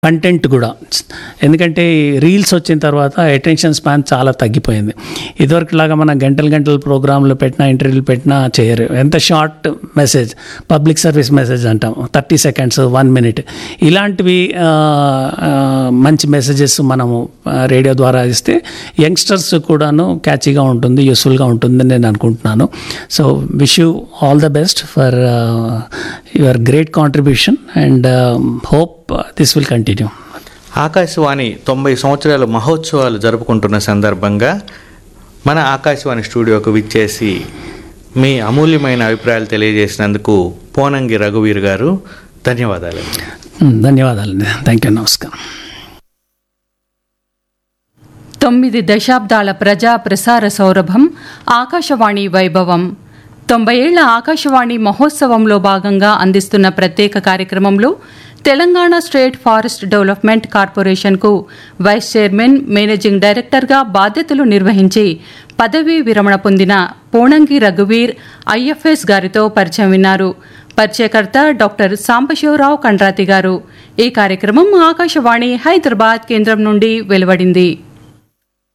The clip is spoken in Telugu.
కంటెంట్ కూడా ఎందుకంటే రీల్స్ వచ్చిన తర్వాత అటెన్షన్ స్పాన్ చాలా తగ్గిపోయింది ఇదివరకు లాగా మన గంటల గంటల ప్రోగ్రాంలు పెట్టినా ఇంటర్వ్యూలు పెట్టినా చేయరు ఎంత short message public service message అంటాం థర్టీ సెకండ్స్ వన్ మినిట్ ఇలాంటివి ఆ, ఆ, మంచి మెసేజెస్ మనము ఆ, రేడియో ద్వారా ఇస్తే యంగ్స్టర్స్ కూడాను క్యాచీగా ఉంటుంది యూస్ఫుల్గా ఉంటుందని నేను అనుకుంటున్నాను so wish you all the best for your great contribution and hope this will continue Akashvani తొంభై సంవత్సరాల మహోత్సవాలు జరుపుకుంటున్న సందర్భంగా మన ఆకాశవాణి స్టూడియోకు విచ్చేసి మీ అమూల్యమైన అభిప్రాయాలు తెలియజేసినందుకు పోనంగి రఘువీర్ గారు ధన్యవాదాలు ధన్యవాదాలండి థ్యాంక్ యూ నమస్కారం తొమ్మిది దశాబ్దాల ప్రజా ప్రసార సౌరభం ఆకాశవాణి వైభవం తొంభై ఏళ్ల ఆకాశవాణి మహోత్సవంలో భాగంగా అందిస్తున్న ప్రత్యేక కార్యక్రమంలో తెలంగాణ స్టేట్ ఫారెస్ట్ డెవలప్మెంట్ కార్పొరేషన్కు వైస్ చైర్మన్ మేనేజింగ్ డైరెక్టర్గా బాధ్యతలు నిర్వహించి పదవీ విరమణ పొందిన పోణంగి రఘువీర్ ఐఎఫ్ఎస్ గారితో పరిచయం విన్నారు పరిచయకర్త డాక్టర్ సాంబశివరావు కండ్రాతి గారు ఈ కార్యక్రమం ఆకాశవాణి హైదరాబాద్ కేంద్రం నుండి వెలువడింది